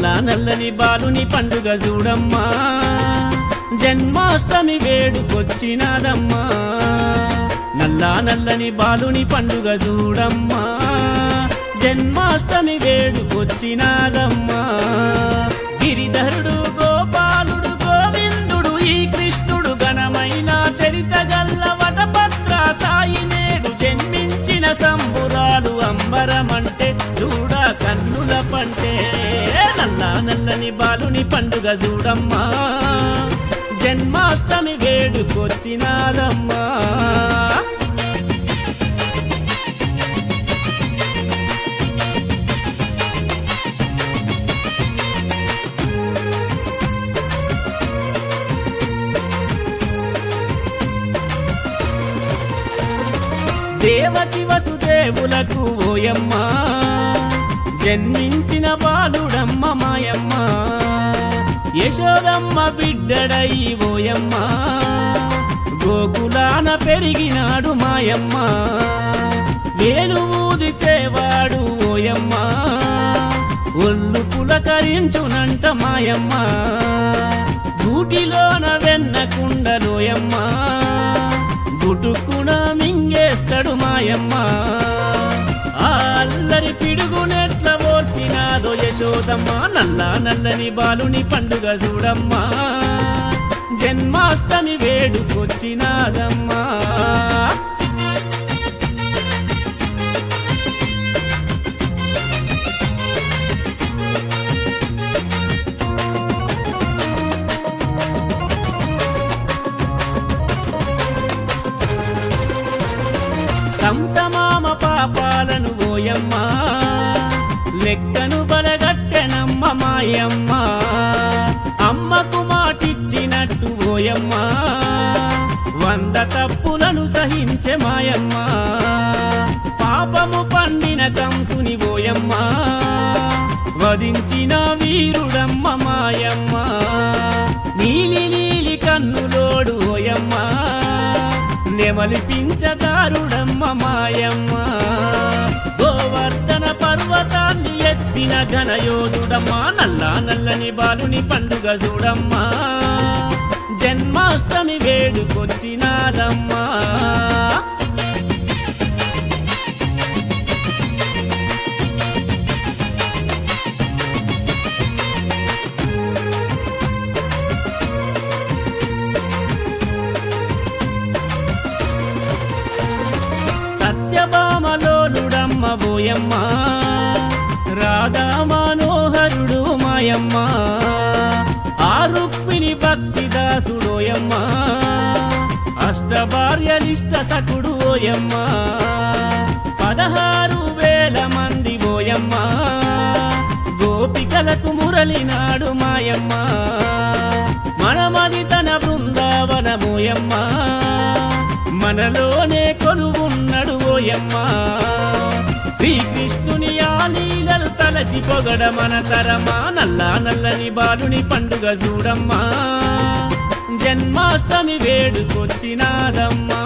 నల్ల నల్లని బాలుని పండుగ చూడమ్మా జన్మాష్టమి వేడుకొచ్చినాదమ్మా నల్ల నల్లని బాలుని పండుగ చూడమ్మా జన్మాష్టమి వేడుకొచ్చినాదమ్మా గిరిధరుడు గోపాలుడు గోవిందుడు ఈ కృష్ణుడు ఘనమైన చరిత గల్ల వటపత్ర సాయి నేడు జన్మించిన సంబురాలు అంబరమంటే చూడ కన్నుల పంటే నల్ల నల్లని బాలుని పండుగ చూడమ్మా జన్మాష్టమి వేడుకొచ్చినాదమ్మా దేవకి వసుదేవులకు ఓయమ్మ జన్మించిన బాలుడమ్మ మాయమ్మ యశోదమ్మ బిడ్డడై ఓయమ్మ గోకులాన పెరిగినాడు మాయమ్మ వేలు ఊదితే వాడు ఓయమ్మ ఒళ్ళు పులకరించునంట మాయమ్మ గూటిలోన వెన్నకుండలోయమ్మ గుటుకున మింగేస్తాడు మాయమ్మ ఆ అల్లరి పిడుగునెట్ల ఓర్చినాదో యశోదమ్మ నల్ల నల్లని బాలుని పండుగ చూడమ్మా జన్మాష్టమి వేడుకొచ్చినాదమ్మా కంసమామ పాపాలను ఓయమ్మ లెక్కను బలగట్టెనమ్మ మాయమ్మ అమ్మకు మాటిచ్చినట్టు ఓయమ్మ వంద తప్పులను సహించే మాయమ్మ పాపము పండిన కంసుని ఓయమ్మ వధించిన వీరుడమ్మ మాయమ్మ నీలి నీలి కన్నులోడు ఓయమ్మ నెమలిపించదారుడమ్మ మాయమ్మ గోవర్ధన పర్వతాన్ని ఎత్తిన ఘనయోధుడమ్మా నల్ల నల్లని బాలుని పండుగ చూడమ్మా జన్మాష్టమి వేడుకొచ్చినాదమ్మా సత్యభామలోలుడమ్మ బోయమ్మ రాధా మనోహరుడు మాయమ్మ ఆ రుక్మిణి భక్తి దాసుడోయమ్మ అష్టభార్యలిష్ట సకుడు ఓయమ్మ పదహారు వేల మంది బోయమ్మ గోపికలకు మురళినాడు మాయమ్మ మనమది తన బృందావన బోయమ్మ మనలోనే కొలువున్నడు ఓయమ్మ శ్రీకృష్ణుని ఆ లీలలు తలచి పొగడ మన తరమా నల్ల నల్లని బాలుని పండుగ చూడమ్మా జన్మాష్టమి వేడుకొచ్చినాదమ్మా